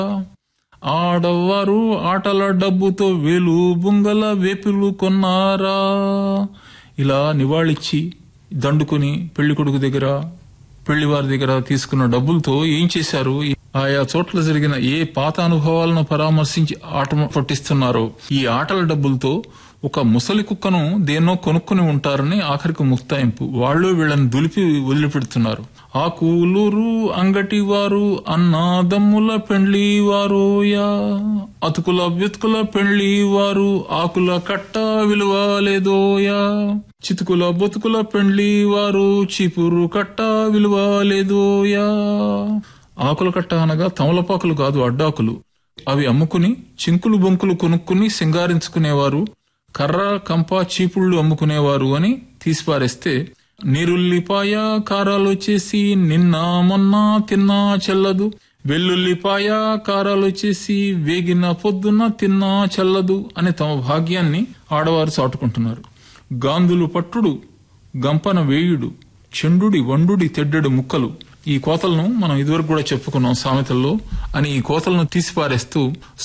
ఆడవారు ఆటల డబ్బుతో వేలు బుంగల వేపులు కొన్నారా ఇలా నివాళిచ్చి దండుకుని పెళ్లి కొడుకు దగ్గర పెళ్లి వారి దగ్గర తీసుకున్న డబ్బులతో ఏం చేశారు ఆయా చోట్ల జరిగిన ఏ పాత అనుభవాలను పరామర్శించి ఆట పట్టిస్తున్నారో ఈ ఆటల డబ్బులతో ఒక ముసలి కుక్కను దేన్నో కొనుక్కుని ఉంటారని ఆఖరికి ముక్తాయింపు వాళ్ళు వీళ్ళని దులిపి వదిలిపెడుతున్నారు ఆ కూలూరు అంగటి వారు అన్నాదమ్ముల పెండ్లి వారోయా అతుకుల బ్యతుకుల పెండ్లి వారు ఆకుల కట్ట విలువ లేదోయా చితుకుల బతుకుల పెండ్లి వారు చీపురు కట్ట విలువ లేదోయా ఆకుల కట్ట అనగా తమలపాకులు కాదు అడ్డాకులు అవి అమ్ముకుని చింకులు బొంకులు కొనుక్కుని సింగారించుకునేవారు కర్ర కంప చీపుళ్ళు అమ్ముకునేవారు అని తీసిపారేస్తే నీరుల్లిపాయ కారాలు వచ్చేసి నిన్న మొన్న తిన్నా చెల్లదు వెల్లుల్లిపాయ కారాలు వచ్చేసి వేగిన పొద్దున తిన్నా చెల్లదు అని తమ భాగ్యాన్ని ఆడవారు చాటుకుంటున్నారు గాంధులు పట్టుడు గంపన వేయుడు చెండుడి వండుడి తెడ్డెడు ముక్కలు ఈ కోతలను మనం ఇదివరకు కూడా చెప్పుకున్నాం సామెతల్లో అని ఈ కోతలను తీసిపారేస్తూ